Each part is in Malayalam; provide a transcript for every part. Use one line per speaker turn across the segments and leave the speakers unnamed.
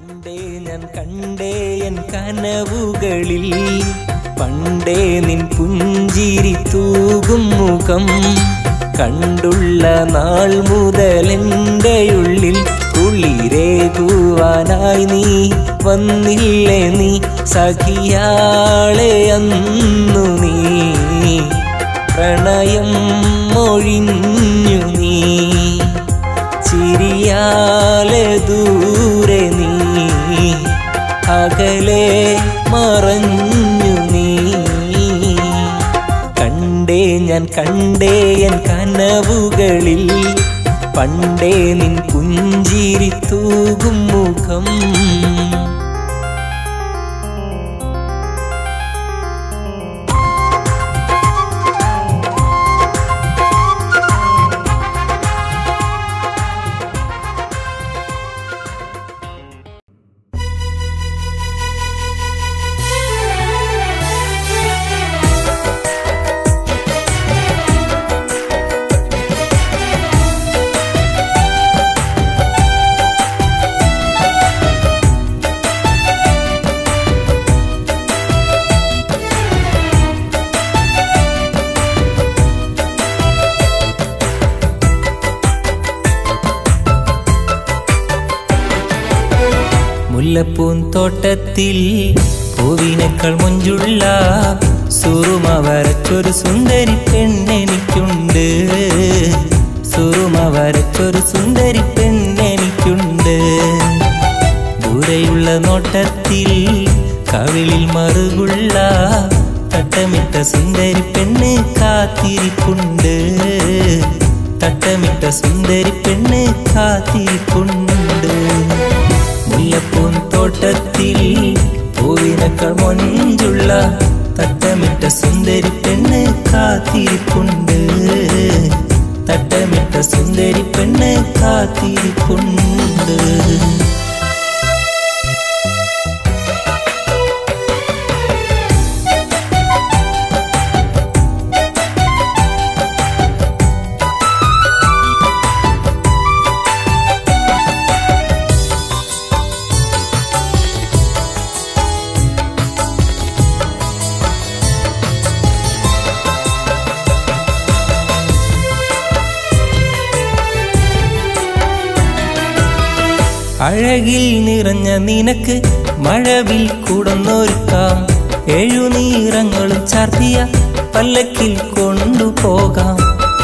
പണ്ടേ ഞാൻ കണ്ടേ എൻ കനവുകളിൽ പണ്ടേ നിൻ പുഞ്ചിരി തൂകും മുഖം കണ്ടുള്ള നാൾ മുതൽ എൻ്റെ ഉള്ളിൽ കുളിരേകുവാനായി നീ വന്നില്ലേ നീ സഖിയാളെ അന്നു നീ പ്രണയം മൊഴിഞ്ഞു നീ ചിരിയാലെ ദൂരെ നീ അകലെ മറഞ്ഞു നീ കണ്ടേ ഞാൻ കണ്ടേ എൻ കനവുകളിൽ പണ്ടേ നിൻ പുഞ്ചിരി തൂകും മുഖം മുല്ലപ്പൂന്തോട്ടത്തിൽ പൂവിനേക്കാൾ മുഞ്ചുള്ള സുറുമ വരച്ചൊരു സുന്ദരി പെണ്ണെനിക്കുണ്ട് സുറുമ വരച്ചൊരു സുന്ദരി പെണ്ണെനിക്കുണ്ട് ദൂരെയുള്ള നോട്ടത്തിൽ കവിളിൽ മറുകുള്ള തട്ടമിട്ട സുന്ദരി പെണ്ണ് കാത്തിരിപ്പുണ്ട് തട്ടമിട്ട സുന്ദരി പെണ്ണ് കാത്തിരിപ്പുണ്ട് മുല്ലപ്പൂൻ തോട്ടത്തിൽ പൂവിനേക്കാൾ മൊഞ്ചുള്ള തട്ടമിട്ട സുന്ദരി പെണ്ണ് കാത്തിരിപ്പുണ്ട് തട്ടമിട്ട സുന്ദരി പെണ്ണ് കാത്തിരിപ്പുണ്ട് അഴകിൽ നിറഞ്ഞ നിനക്ക് മഴവിൽ കുടന്നൊരുക്കാം എഴുനീറങ്ങളും ചാർത്തിയ പല്ലക്കിൽ കൊണ്ടുപോകാം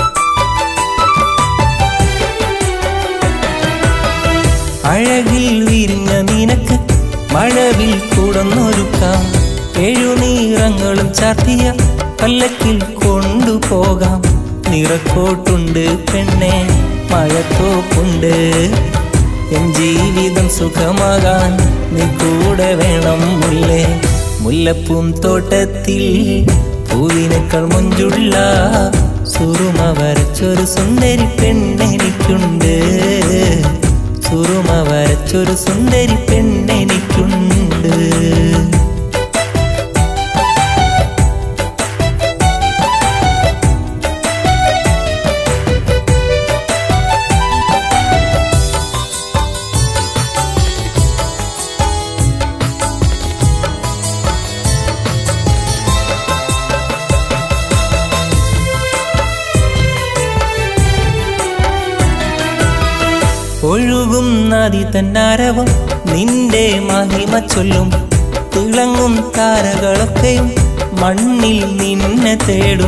അഴകിൽ വിരിഞ്ഞ നിനക്ക് മഴവിൽ കുടന്നൊരുക്കാം എഴുനീറങ്ങളും ചാർത്തിയ പല്ലക്കിൽ കൊണ്ടുപോകാം നിറക്കോട്ടുണ്ട് പെണ്ണെ മഴത്തോപ്പുണ്ട് എൻ ജീവിതം സുഖമാകാൻ നീ കൂടെ വേണം മുല്ലേ മുല്ലപ്പൂം തോട്ടത്തിൽ പൂവിനേക്കാൾ മുഞ്ചുള്ള സുറുമ വരച്ചൊരു സുന്ദരി പെണ്ണെനിക്കുണ്ട് സുറുമ വരച്ചൊരു സുന്ദരി പെണ്ണെനിക്കുണ്ട് ഒഴുകും നദി തന്നാരവം നിന്റെ മഹിമ ചൊല്ലും തിളങ്ങും താരകളൊക്കെയും മണ്ണിൽ നിന്നെ തേടും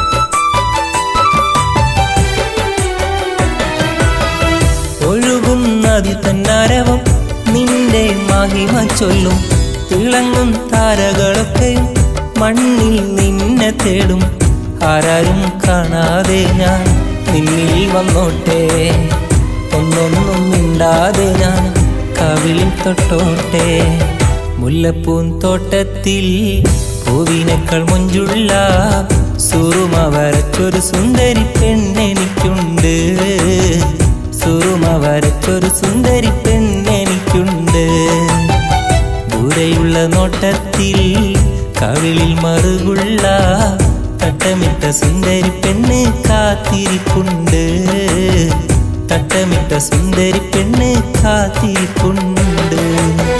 ഒഴുകും നദി തന്നാരവം നിന്റെ മഹിമ ചൊല്ലും തിളങ്ങും താരകളൊക്കെയും മണ്ണിൽ നിന്നെ തേടും ആരാരും കാണാതെ ഞാൻ നിന്നിൽ വന്നോട്ടെ ഒന്നൊന്നും മിണ്ടാതെ ഞാൻ കവിളിൽ തൊട്ടോട്ടെ മുല്ലപ്പൂൻ തോട്ടത്തിൽ പൂവിനേക്കാൾ മുഞ്ചുള്ള സുറുമ വരച്ചൊരു സുന്ദരി പെണ്ണെനിക്കുണ്ട് സുറുമ വരച്ചൊരു സുന്ദരി പെണ്ണെനിക്കുണ്ട് ദൂരെയുള്ള നോട്ടത്തിൽ കവിളിൽ മറുകുള്ള തട്ടമിട്ട സുന്ദരി പെണ്ണ് കാത്തിരിപ്പുണ്ട് തട്ടമിട്ട സുന്ദരി പെണ്ണ് കാത്തിരിപ്പുണ്ട്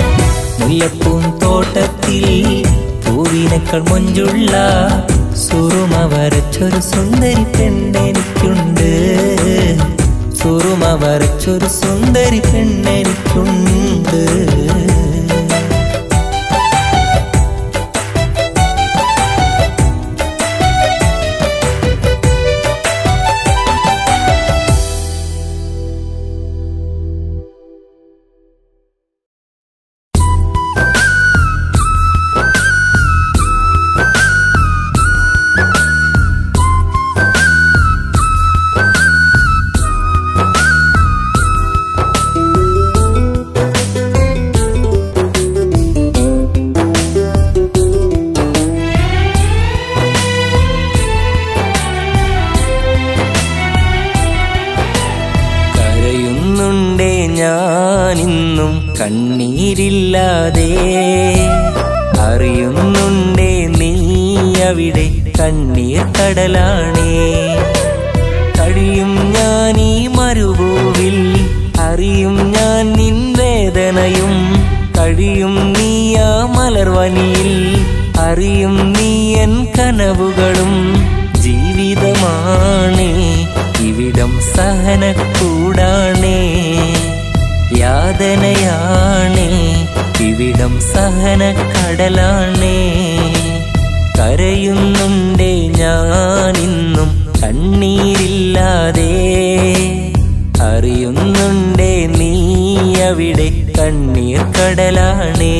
മുല്ലപ്പൂന്തോട്ടത്തിൽ പൂവിനേക്കാൾ മൊഞ്ചുള്ള സുറുമ വരച്ചൊരു സുന്ദരി പെണ്ണെനിക്കുണ്ട് സുറുമ വരച്ചൊരു സുന്ദരി പെണ്ണെനിക്കുണ്ട് കരയുന്നുണ്ടേ ഞാനിന്നും കണ്ണീരില്ലാതെ അറിയുന്നുണ്ടേ നീ അവിടെ കണ്ണീർ കടലാണേ കഴിയും ഞാൻ ഈ മരുഭൂവിൽ അറിയും ഞാൻ നിൻ വേദനയും കഴിയും നീ ആ മലർവനിയിൽ അറിയും നീ എൻ കനവുകളും ജീവിതമാണേ ഇവിടം സഹനക്കൂടാണേ യാതനയാണേ ഇവിടം സഹനക്കടലാണേ കരയുന്നുണ്ടേ ഞാനിന്നും കണ്ണീരില്ലാതെ അറിയുന്നുണ്ടേ നീ അവിടെ കണ്ണീർ കടലാണേ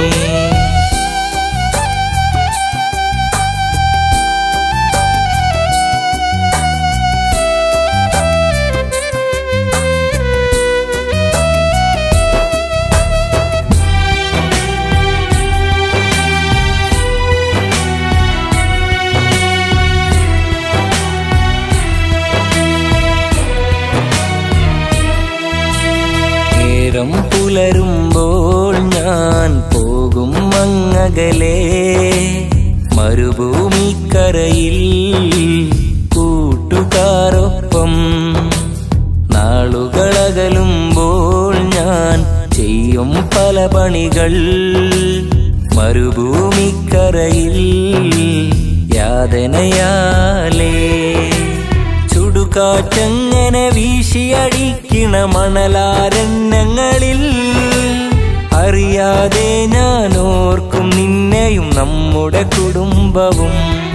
നേരം പുലരുമ്പോൾ ഞാൻ പോകും മങ്ങകലെ മരുഭൂമിക്കരയിൽ കൂട്ടുകാരൊപ്പം നാളുകളകലുമ്പോൾ ഞാൻ ചെയ്യും പല പണികൾ മരുഭൂമിക്കരയിൽ യാതനയാലേ ചുടുകാറ്റങ്ങനെ വീശിയടിക്കണ മണലാരണ്യങ്ങളിൽ അറിയാതെ ഞാൻ ഓർക്കും നിന്നെയും നമ്മുടെ കുടുംബവും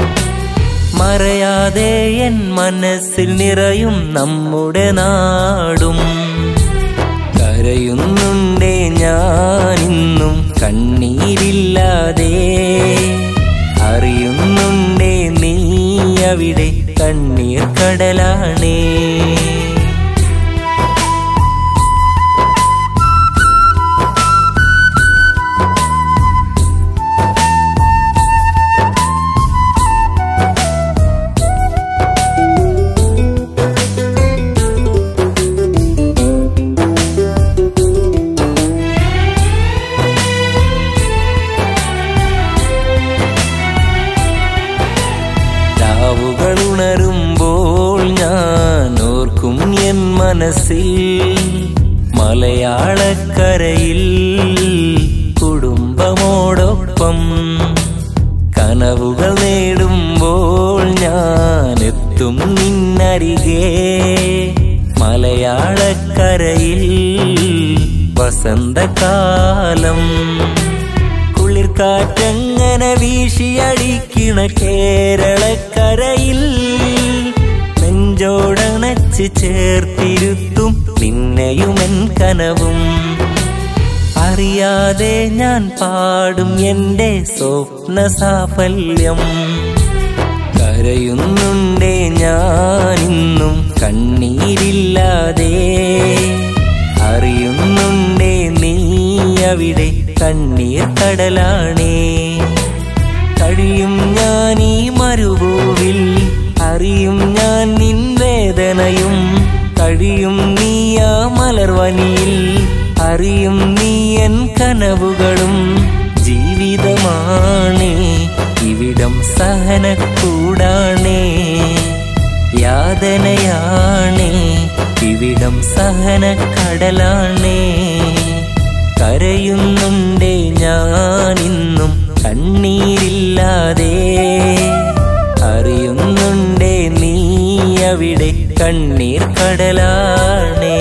മറയാതെ എൻ മനസ്സിൽ നിറയും നമ്മുടെ നാടും കരയുന്നുണ്ടേ ഞാനിന്നും കണ്ണീരില്ലാതെ അറിയുന്നുണ്ടേ നീ അവിടെ കണ്ണീർ കടലാണേ രാവുകൾ ഉണരുമ്പോൾ ഞാൻ ഓർക്കും എൻ മനസ്സിൽ മലയാളക്കരയിൽ കുടുംബമോടൊപ്പം കനവുകൾ നേടുമ്പോൾ ഞാൻ എത്തും നിന്നരികെ മലയാളക്കരയിൽ വസന്തകാലം കുളിർക്കാറ്റങ്ങനെ വീശിയടിക്കണ കേരളക്കരയിൽ നെഞ്ചോടണച്ച് ചേർത്തിരുത്തും നിന്നെയുമെൻ കനവും അറിയാതെ ഞാൻ പാടും എന്റെ സ്വപ്ന സാഫല്യം കരയുന്നുണ്ടേ ഞാനിന്നും കണ്ണീരില്ലാതെ അറിയുന്നുണ്ടേ നീ അവിടെ കണ്ണീർ കടലാണേ കഴിയും ഞാൻ ഈ മരുഭൂവിൽ അറിയും ഞാൻ നിൻ വേദനയും കഴിയും നീ ആ മലർവനിയിൽ അറിയും നീ എൻ കനവുകളും ജീവിതമാണേ ഇവിടം സഹനക്കൂടാണേ യാതനയാണേ ഇവിടം സഹനക്കടലാണേ കരയുന്നുണ്ടേ ഞാനിന്നും കണ്ണീരില്ലാതെ അറിയുന്നുണ്ടേ നീ അവിടെ കണ്ണീർ കടലാണേ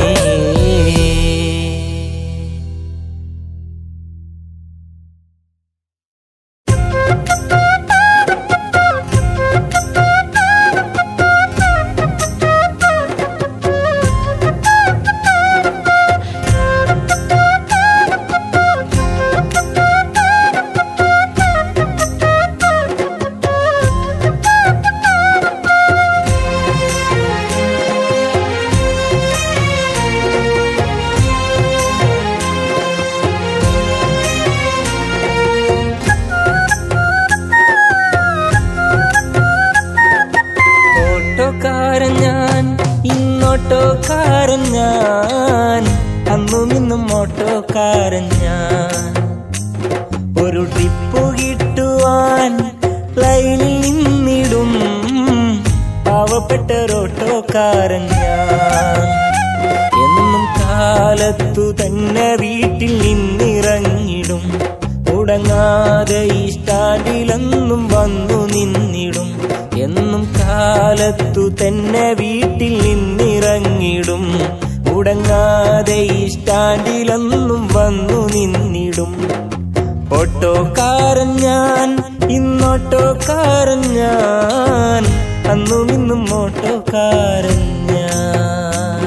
ഓട്ടോക്കാരൻ ഞാൻ ഇന്നോട്ടോക്കാരൻ ഞാൻ അന്നും ഇന്നും ഓട്ടോക്കാരൻ ഞാൻ ഒരു ട്രിപ്പ് കിട്ടുവാൻ ലൈനിൽ നിന്നിടും പാവപ്പെട്ട ഓട്ടോക്കാരൻ ഞാൻ എന്നും കാലത്തു തന്നെ വീട്ടിൽ നിന്നിറങ്ങിടും മുടങ്ങാതെ ഈ സ്റ്റാൻഡിലെന്നും വന്നു നിന്നിടും എന്നും കാലത്തു തന്നെ വീട്ടിൽ നിന്നിറങ്ങിടും മുടങ്ങാതെ ഈ സ്റ്റാൻഡിലെന്നും വന്നു നിന്നിടും ഓട്ടോക്കാരൻ ഞാൻ ഇന്നോട്ടോക്കാരൻ ഞാൻ അന്നും ഇന്നും ഓട്ടോക്കാരൻ ഞാൻ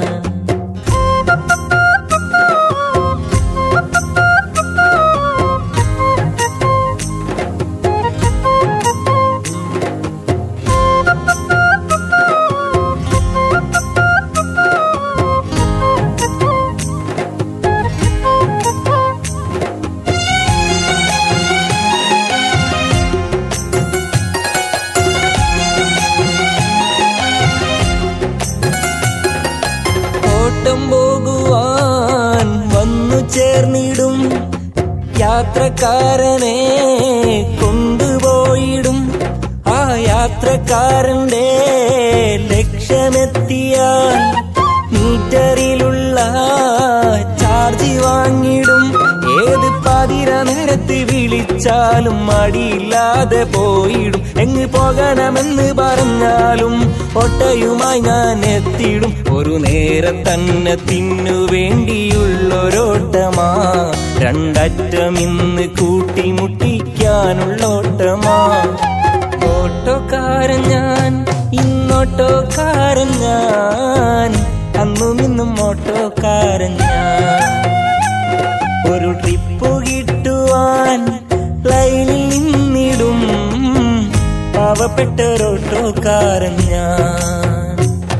ഓട്ടം പോകുവാൻ വന്നു ചേർന്നിടും യാത്രക്കാരനെ കൊണ്ടുപോയിടും ആ യാത്രക്കാരന്റെ ലക്ഷ്യമെത്തിയാൽ മീറ്ററിലുള്ള ചാർജ് വാങ്ങിടും ഏത് പാതിര നേരത്ത് വിളിച്ചാലും മടിയില്ലാതെ പോയിടും എങ്ങ് പോകണമെന്ന് പറഞ്ഞാലും ഒട്ടയുമായി ഞാൻ എത്തിയിടും ഒരു നേരം തന്നെ തിന്നു വേണ്ടിയുള്ളൊരോട്ടമാ രണ്ടറ്റം ഇന്ന് കൂട്ടിമുട്ടിക്കാനുള്ളോട്ടമാ ഓട്ടോക്കാരൻ ഞാൻ ഇന്നോട്ടോക്കാരൻ ഞാൻ അന്നും ഇന്നും ഓട്ടോക്കാരൻ ഞാൻ ഒരു ട്രിപ്പ് കിട്ടുവാൻ ലൈനിൽ നിന്നിടും പാവപ്പെട്ട ഓട്ടോക്കാരൻ ഞാൻ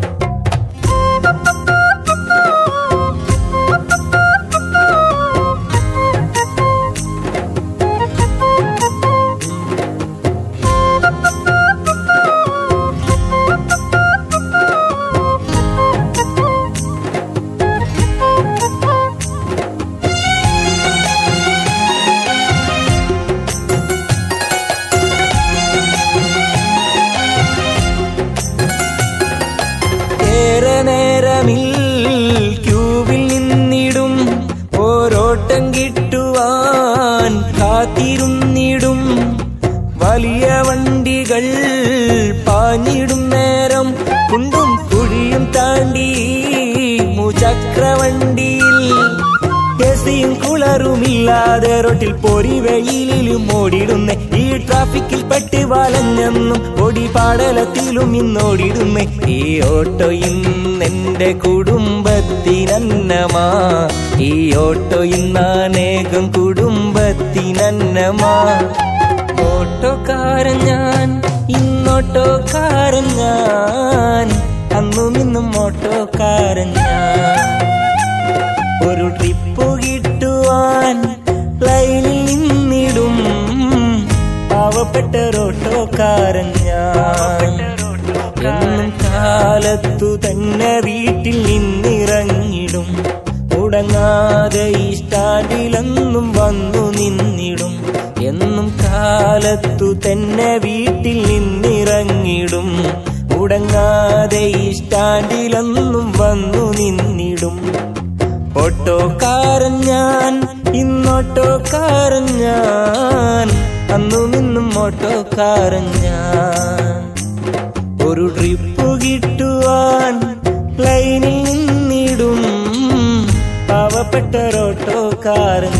ഏറെ നേരമിൽ ക്യൂവിൽ നിന്നിടും ഓരോട്ടം കിട്ടുവാൻ കാത്തിരുന്നിടും വലിയ വണ്ടികൾ പാഞ്ഞിടും നേരം കുണ്ടും കുഴിയും താണ്ടി മുചക്രവണ്ടിയിൽ എസിയും കുളറുമില്ലാതെ റോട്ടിൽ പൊരി വെയിലിലും ഓടിടുന്നേ ഈ ട്രാഫിക്കിൽ പെട്ട് വലഞ്ഞെന്നും ഓടി പാടലത്തിലും ഇന്നോടിടുന്നേ ഈ ഓട്ടോ ഇന്നെന്റെ കുടുംബത്തിനന്നമാ ഈ ഓട്ടോ ഇന്നനേകം കുടുംബത്തിനന്നമാ ഓട്ടോക്കാരൻ ഞാൻ ഇന്നോട്ടോക്കാരൻ ഞാൻ അന്നും ഇന്നും ഓട്ടോക്കാരൻ ഞാൻ ഒരു ട്രിപ്പ് കിട്ടുവാൻ ലൈനിൽ നിന്നിടും പാവപ്പെട്ട ഓട്ടോക്കാരൻ ഞാൻ എന്നും കാലത്തു തന്നെ വീട്ടിൽ നിന്നിറങ്ങിടും മുടങ്ങാതെ ഈ സ്റ്റാൻഡിലെന്നും വന്നു നിന്നിടും എന്നും കാലത്തു തന്നെ വീട്ടിൽ നിന്നിറങ്ങിടും മുടങ്ങാതെ ഈ സ്റ്റാൻഡിലെന്നും വന്നു നിന്നിടും ഓട്ടോക്കാരൻ ഞാൻ ഇന്നോട്ടോക്കാരൻ ഞാൻ അന്നും ഇന്നും ഓട്ടോക്കാരൻ ഞാൻ ഒരു ട്രിപ്പ് കിട്ടുവാൻ ലൈനിൽ നിന്നിടും പാവപ്പെട്ടൊരോട്ടോക്കാരൻ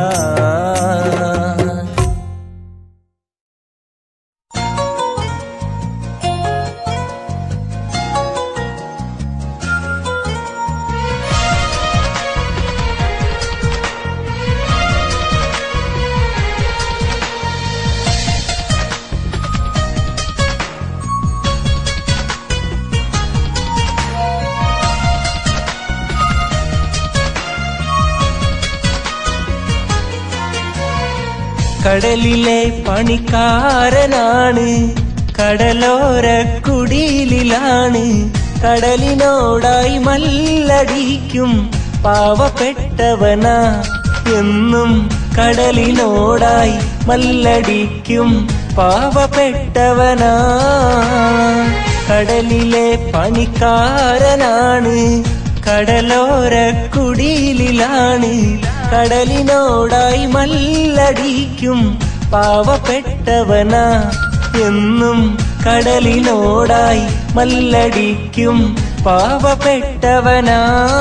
ഞാൻ കടലിലെ പണിക്കാരനാണ് കടലോര കുടിലിലാണ് കടലിനോടായി മല്ലടിക്കും പാവപ്പെട്ടവനാ എന്നും കടലിനോടായി മല്ലടിക്കും പാവപ്പെട്ടവനാ കടലിലെ പണിക്കാരനാണ് കടലോര കുടിലിലാണ് കടലിനോടായി മല്ലടിക്കും പാവപ്പെട്ടവനാ എന്നും കടലിനോടായി മല്ലടിക്കും പാവപ്പെട്ടവനാ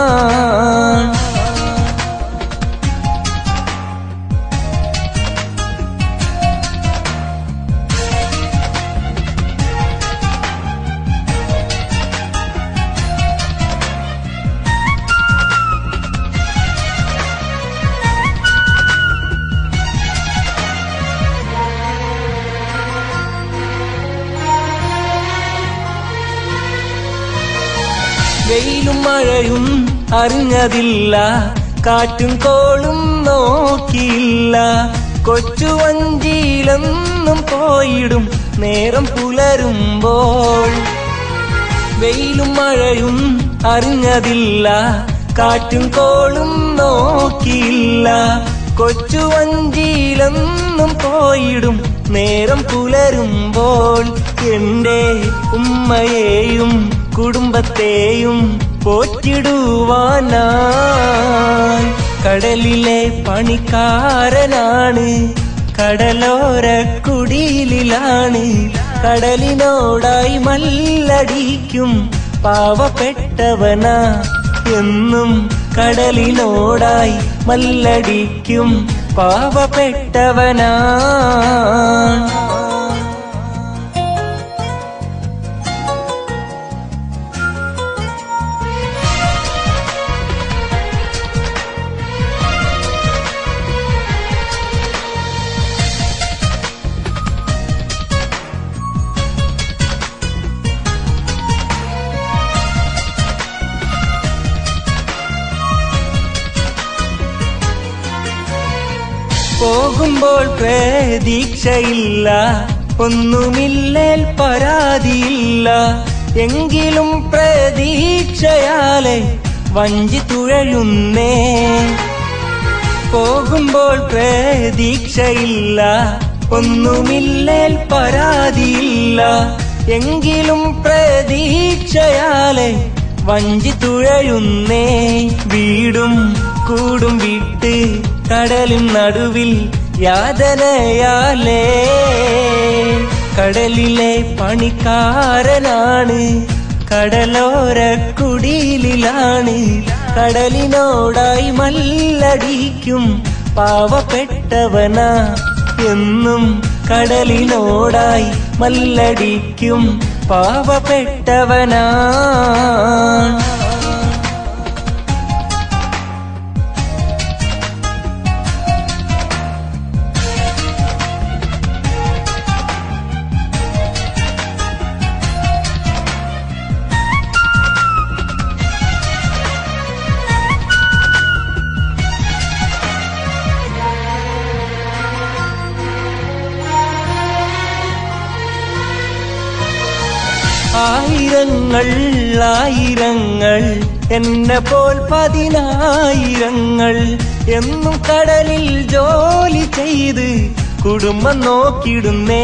വെയിലും മഴയും അറിഞ്ഞതില്ല കാറ്റും കോളും നോക്കിയില്ല കൊച്ചു വഞ്ചിയിലെന്നും പോയിടും നേരം പുലരുമ്പോൾ വെയിലും മഴയും അറിഞ്ഞതില്ല കാറ്റും കോളും നോക്കിയില്ല കൊച്ചു വഞ്ചിയിലെന്നും പോയിടും നേരം പുലരുമ്പോൾ എന്റെ ഉമ്മയെയും കുടുംബത്തെയും പോറ്റിടുവാനായി കടലിലെ പണിക്കാരനാണ് കടലോര കുടിലിലാണ് കടലിനോടായി മല്ലടിക്കും പാവപ്പെട്ടവനാ എന്നും കടലിനോടായി മല്ലടിക്കും പാവപ്പെട്ടവനാ പോകുമ്പോൾ പ്രതീക്ഷയില്ല ഒന്നുമില്ലേൽ പരാതിയില്ല എങ്കിലും പ്രതീക്ഷയാലെ വഞ്ചി തുഴയുന്നേ പോകുമ്പോൾ പ്രതീക്ഷയില്ല ഒന്നുമില്ലേൽ പരാതിയില്ല എങ്കിലും പ്രതീക്ഷയാലെ വഞ്ചി തുഴയുന്നേ വീടും കൂടും വിട്ട് കടലും നടുവിൽ യാതനയാലേ കടലിലെ പണിക്കാരനാണ് കടലോര കുടിലിലാണ് കടലിനോടായി മല്ലടിക്കും പാവപ്പെട്ടവനാ എന്നും കടലിനോടായി മല്ലടിക്കും പാവപ്പെട്ടവനാ ആയിരങ്ങൾ ആയിരങ്ങൾ എന്നെ പോൽ പതിനായിരങ്ങൾ എന്നും കടലിൽ ജോലി ചെയ്ത് കുടുംബം നോക്കിടുന്നേ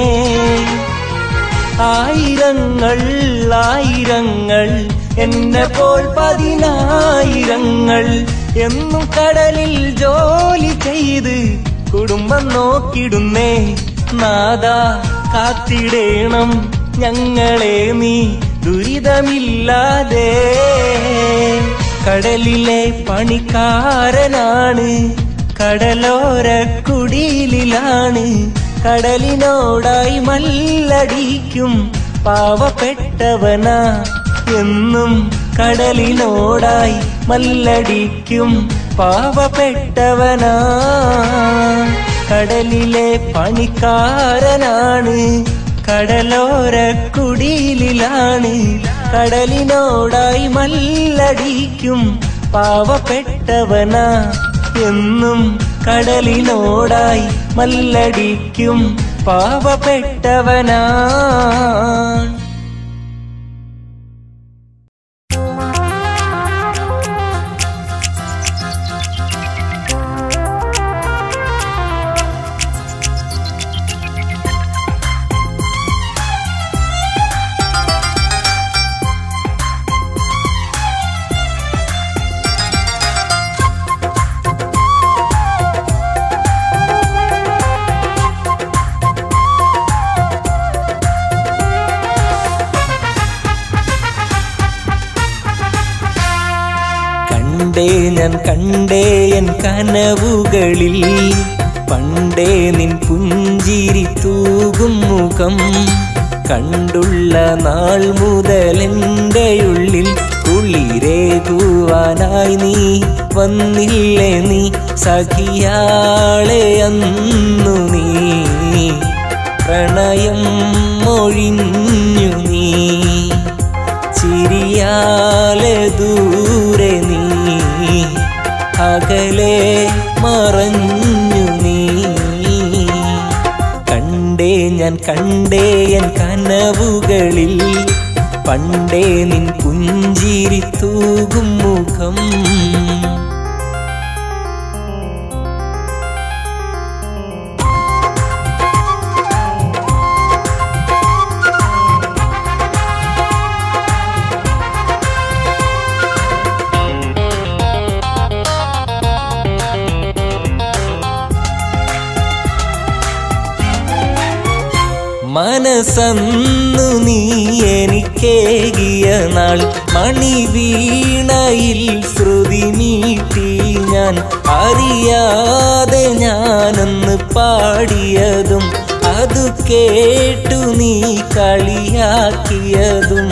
ആയിരങ്ങൾ ആയിരങ്ങൾ എന്നെ പോൽ പതിനായിരങ്ങൾ എന്നും കടലിൽ ജോലി ചെയ്ത് കുടുംബം നോക്കിടുന്നേ നാദാ കാത്തിടേണം ഞങ്ങളെ നീ ദുരിതമില്ലാതെ കടലിലെ പണിക്കാരനാണ് കടലോര കുടിലിലാണ് കടലിനോടായി മല്ലടിക്കും പാവപ്പെട്ടവനാ എന്നും കടലിനോടായി മല്ലടിക്കും പാവപ്പെട്ടവനാ കടലിലെ പണിക്കാരനാണ് കടലോര കുടിലിലാണ് കടലിനോടായി മല്ലടിക്കും പാവപ്പെട്ടവനാ എന്നും കടലിനോടായി മല്ലടിക്കും പാവപ്പെട്ടവനാ കണ്ടേ ഞാൻ കണ്ടേ എൻ കനവുകളിൽ പണ്ടേ നിൻ പുഞ്ചിരി തൂകും മുഖം കണ്ടുള്ള നാൾ മുതൽ എൻ്റെ ഉള്ളിൽ കുളിരേകുവാനായി നീ വന്നില്ലേ നീ സഖിയാളെ അന്നു നീ പ്രണയം മൊഴിഞ്ഞു നീ ചിരിയാലെ ദൂരെ നീ അകലെ മറഞ്ഞു നീ കണ്ടേ ഞാൻ കണ്ടേ എൻ കനവുകളിൽ പണ്ടേ നിൻ പുഞ്ചിരി തൂകും മുഖം മനസ്സന്നു നീ എനിക്കേകിയ നാൾ മണിവീണയിൽ ശ്രുതി മീട്ടി ഞാൻ അറിയാതെ ഞാനൊന്ന് പാടിയതും അതു കേട്ടു നീ കളിയാക്കിയതും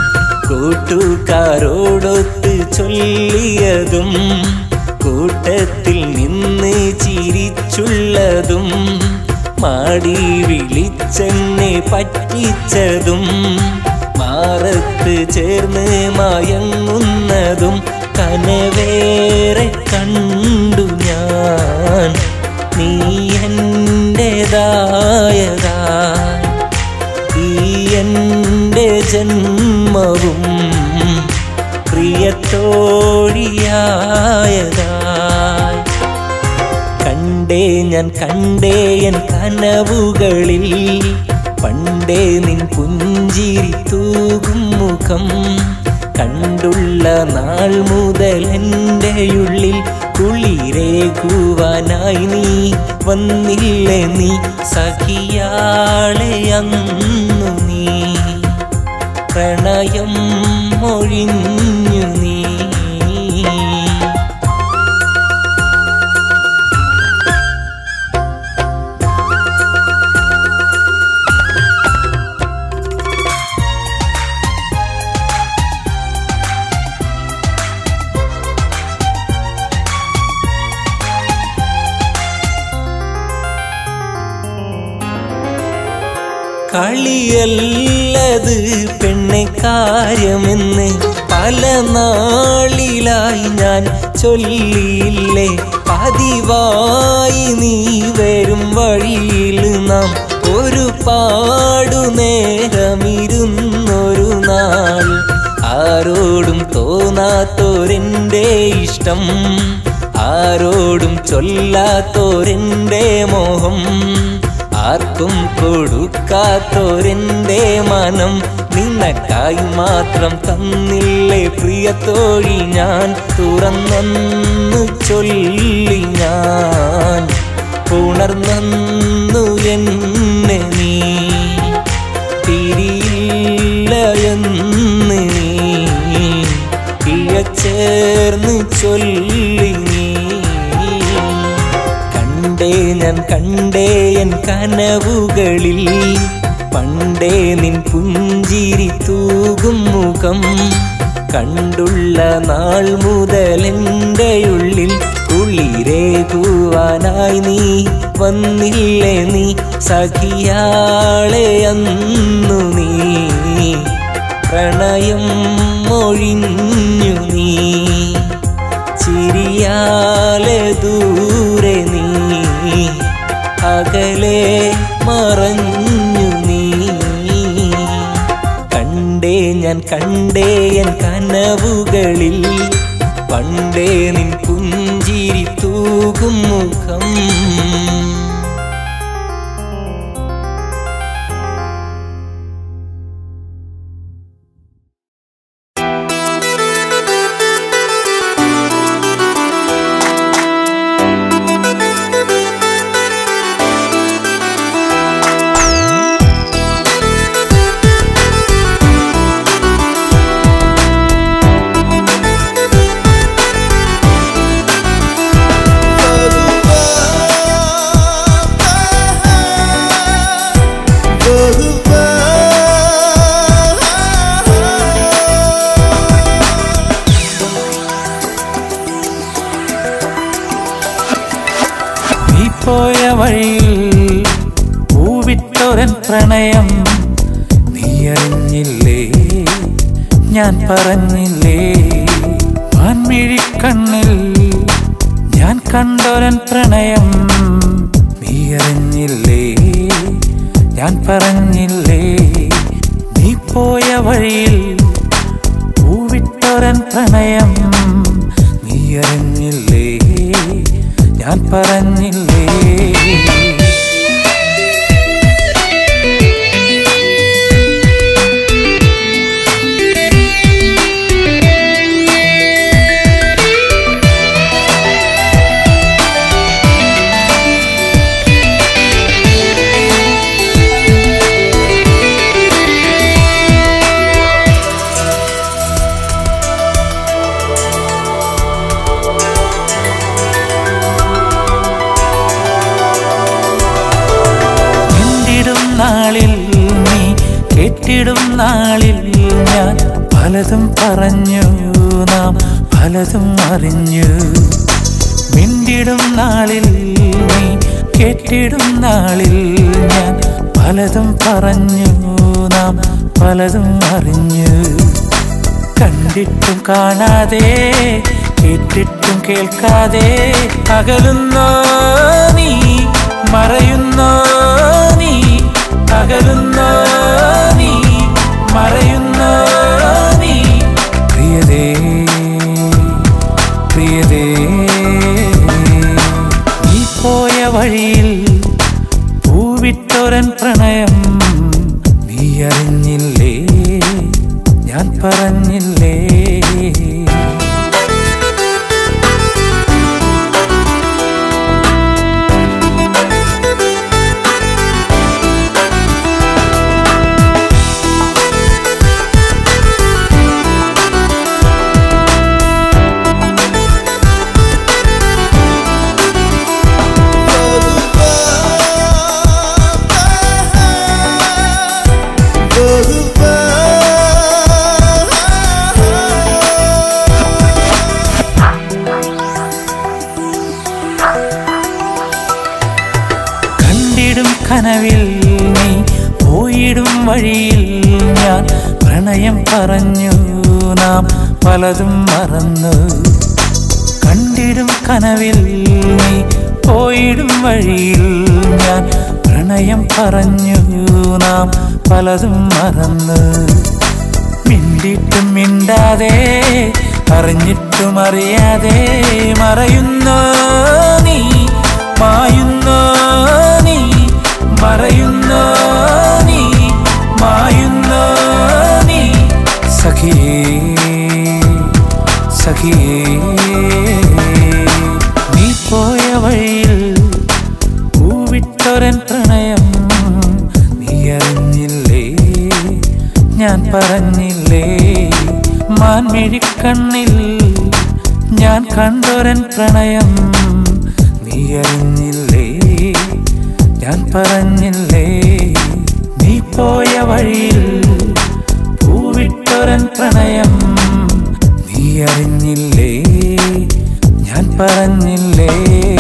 കൂട്ടുകാരോടൊത്ത് ചൊല്ലിയതും കൂട്ടത്തിൽ നിന്ന് ചിരിച്ചുള്ളതും മാടി വിളിച്ചെന്നെ പറ്റിച്ചതും മാറത്ത് ചേർന്ന് മയങ്ങുന്നതും കനവേറെ കണ്ടു ഞാൻ നീ എൻ്റെതായതാ ഈ എൻ്റെ ജന്മവും പ്രിയത്തോഴിയായതായി കണ്ടേ ഞാൻ കണ്ടേ എൻ കനവുകളിൽ പണ്ടേ നിൻ പുഞ്ചിരി തൂകും മുഖം കണ്ടുള്ള നാൾ മുതൽ എൻ്റെ ഉള്ളിൽ കുളിരേകുവാനായി നീ വന്നില്ലേ നീ സഖിയാളെ അന്നു നീ പ്രണയം മൊഴിഞ്ഞു നീ കളിയല്ലത് പെണ്ണെ കാര്യമെന്ന് പല നാളിലായി ഞാൻ ചൊല്ലിയില്ലേ പതിവായി നീ വരും വഴിയിൽ നാം ഒരു പാടു നേരമിരുന്നൊരു നാൾ ആരോടും തോന്നാത്തോരെൻ്റെ ഇഷ്ടം ആരോടും ചൊല്ലാത്തോരെൻ്റെ മോഹം ആർക്കും കൊടുക്കാത്തോരെന്റെ മനം നിനക്കായി മാത്രം തന്നില്ലേ പ്രിയ തോഴി ഞാൻ തുറന്നു ചൊല്ലി ഞാൻ ഉണർന്നു എന്നെ നീ തിരിയില്ല എന്ന് നീ ഇഴ ചേർന്ന് ചൊല്ലി നീ കണ്ടേ ഞാൻ കണ്ടേ എൻ കനവുകളിൽ പണ്ടേ നിൻ പുഞ്ചിരി തൂകും മുഖം കണ്ടുള്ള നാൾ മുതൽ എൻ്റെ ഉള്ളിൽ കുളിരേകുവാനായി നീ വന്നില്ലേ നീ സഖിയാളെ അന്നു നീ പ്രണയം മൊഴിഞ്ഞു നീ ചിരിയാലെ ദൂരെ നീ അകലെ മറഞ്ഞു നീ കണ്ടേ ഞാൻ കണ്ടേ എൻ കനവുകളിൽ പണ്ടേ നിൻ പുഞ്ചിരി തൂകും മുഖം
നീ പോയ വഴിയിൽ പൂവിട്ടൊരൻ പ്രണയം നീ അറിഞ്ഞില്ലേ ഞാൻ പറഞ്ഞില്ലേ വാൻമിഴിക്കണ്ണിൽ ഞാൻ കണ്ടൊരൻ പ്രണയം നീ അറിഞ്ഞില്ലേ ഞാൻ പറഞ്ഞില്ലേ നീ പോയ വഴിയിൽ പൂവിട്ടൊരൻ പ്രണയം നീ അറിഞ്ഞില്ലേ ഞാൻ പറഞ്ഞില്ലേ കണ്ടിടും നാളിൽ നീ കേട്ടിടും നാളിൽ ഞാൻ പലതും പറഞ്ഞു നാം പലതും അറിഞ്ഞു മിണ്ടിടും നാളിൽ നീ കേട്ടിടും നാളിൽ ഞാൻ പലതും പറഞ്ഞു നാം പലതും അറിഞ്ഞു കണ്ടിട്ടും കാണാതെ കേട്ടിട്ടും കേൾക്കാതെ അകലുന്നോ നീ മറയുന്നോ നീ അകലുന്നോ നീ മറയുന്നോ നീ പ്രിയതേ പ്രിയതേ നീ പോയ വഴിയിൽ പൂവിട്ടൊരൻ പ്രണയം നീ അറിഞ്ഞില്ലേ ഞാൻ പറഞ്ഞില്ലേ കണ്ടിടും കനവിൽ നീ പോയിടും വഴിയിൽ ഞാൻ പ്രണയം പറഞ്ഞു നാം പലതും മറന്നു കണ്ടിടും കനവിൽ നീ പോയിടും വഴിയിൽ ഞാൻ പ്രണയം പറഞ്ഞു നാം പലതും മറന്നു മിണ്ടിട്ടും മിണ്ടാതെ അറിഞ്ഞിട്ടും അറിയാതെ മറയുന്നോ നീ മായുന്നോ നീ മറയുന്നോ നീ മായുന്നോ സഖിയേ നീ പോയ വഴിയിൽ പൂവിട്ടൊരൻ പ്രണയം നീ അറിഞ്ഞില്ലേ ഞാൻ പറഞ്ഞില്ലേ മാൻമിഴിക്കണ്ണിൽ ഞാൻ കണ്ടൊരൻ പ്രണയം നീ അറിഞ്ഞില്ലേ ഞാൻ പറഞ്ഞില്ലേ നീ പോയ വഴിയിൽ പൂവിട്ടൊരൻ പ്രണയം നീ അറിഞ്ഞില്ലേ ഞാൻ പറഞ്ഞില്ലേ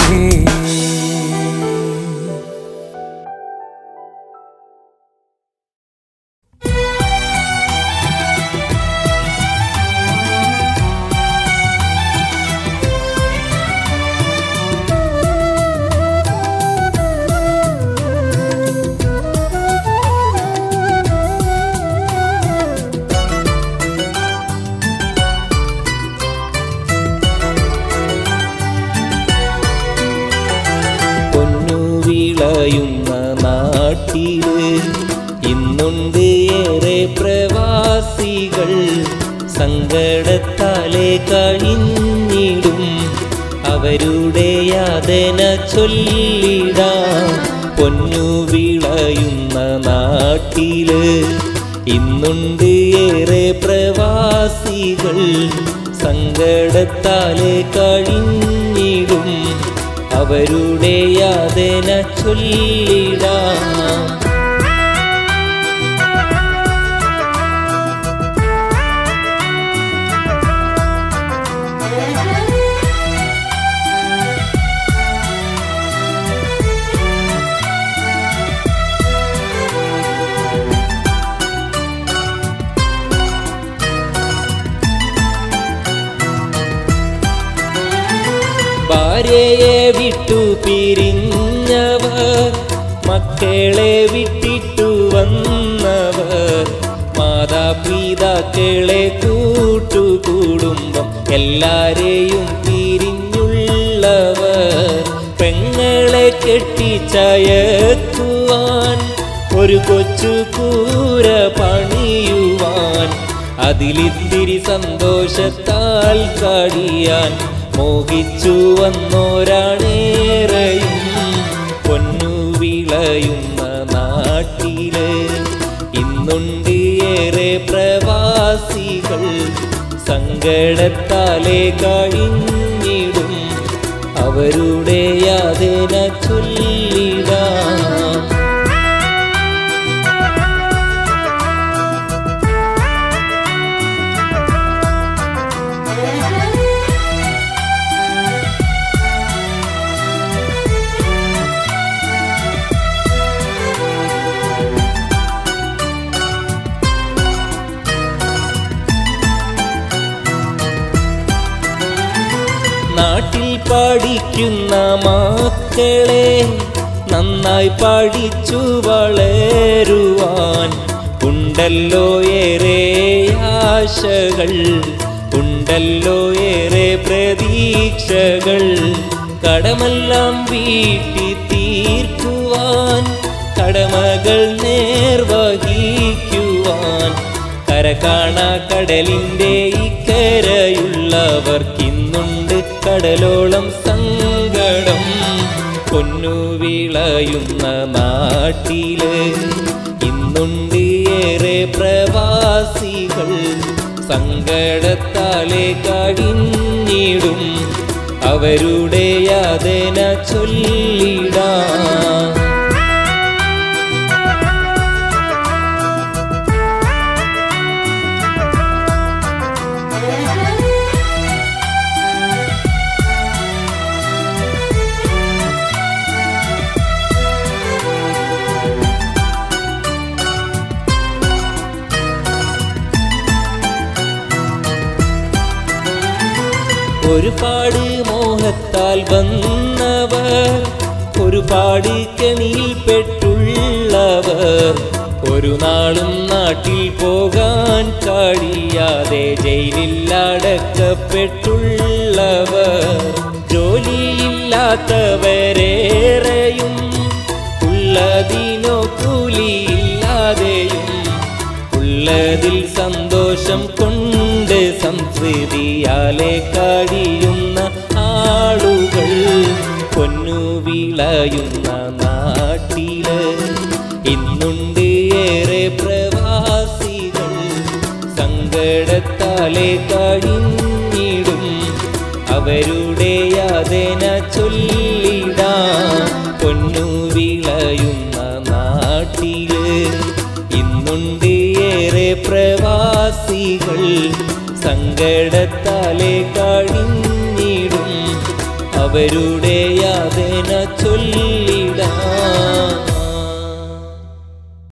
പൊന്നു വിളയുന്ന നാട്ടില് ഇന്നുണ്ട് ഏറെ പ്രവാസികൾ സങ്കടത്താലെ കഴിഞ്ഞിടും അവരുടെ യാതന ചൊല്ലിടാം പൊന്നു വിളയുന്ന നാട്ടില് ഇന്നുണ്ട് ഏറെ പ്രവാസികൾ സങ്കടത്താലെ കഴിഞ്ഞിടും അവരുടെ യാതന ചൊല്ലിടാം ഭാര്യയെ വിട്ടു പിരിഞ്ഞവർ മക്കളെ വിട്ടിട്ടു വന്നവർ മാതാപിതാക്കളെ കൂട്ടുകുടുംബം എല്ലാരെയും പിരിഞ്ഞുള്ളവർ പെങ്ങളെ കെട്ടിച്ചയക്കുവാൻ ഒരു കൊച്ചു കൂര പണിയുവാൻ അതിലിത്തിരി സന്തോഷത്താൽ കാടിയാൻ മോഹിച്ചു വന്നോരാണേറെയും പൊന്നു വിളയുന്ന നാട്ടില് ഇന്നുണ്ട് ഏറെ പ്രവാസികൾ സങ്കടത്താലെ കഴിഞ്ഞിടും അവരുടെ യാതന ചൊല്ലിടാം നാട്ടിൽ പഠിക്കുന്ന മക്കളെ നന്നായി പഠിച്ചു വളരുവാൻ ഉണ്ടല്ലോ ഏറെ ആശകൾ ഉണ്ടല്ലോ ഏറെ പ്രതീക്ഷകൾ കടമെല്ലാം വീട്ടി തീർക്കുവാൻ കടമകൾ നേർവഹിക്കുവാൻ കര കാണാ കടലിൻ്റെ ഇക്കരയുള്ളവർക്കിന്നുണ്ട് കടലോളം സങ്കടം പൊന്നു വിളയുന്ന നാട്ടില് ഇന്നുണ്ട് ഏറെ പ്രവാസികൾ സങ്കടത്താലെ കഴിഞ്ഞിടും അവരുടെ യാതന ചൊല്ലിടാം ഒരുപാട് മോഹത്താൽ വന്നവർ ഒരുപാട് കെണിയിൽ പെട്ടുള്ളവർ ഒരു നാളും നാട്ടിൽ പോകാൻ കഴിയാതെ ജയിലിൽ അടക്കപ്പെട്ടുള്ളവർ ജോലിയില്ലാത്തവരേറെയും ഉള്ളതിനോ കൂലിയില്ലാതെയും ഉള്ളതിൽ സന്തോഷം കൊണ്ട് സംസ്കൃതി പട്ടിണിയാലെ കഴിയുന്ന ആളുകൾ പൊന്നു വിളയുന്ന നാട്ടില് ഇന്നുണ്ട് ഏറെ പ്രവാസികൾ സങ്കടത്താലെ കഴിഞ്ഞിടും അവരുടെ യാതന ചൊല്ലിടാം പൊന്നു വിളയുന്ന നാട്ടില് ഇന്നുണ്ട് ഏറെ പ്രവാസികൾ സങ്കടത്താലെ കഴിഞ്ഞിടും അവരുടെ യാതന ചൊല്ലി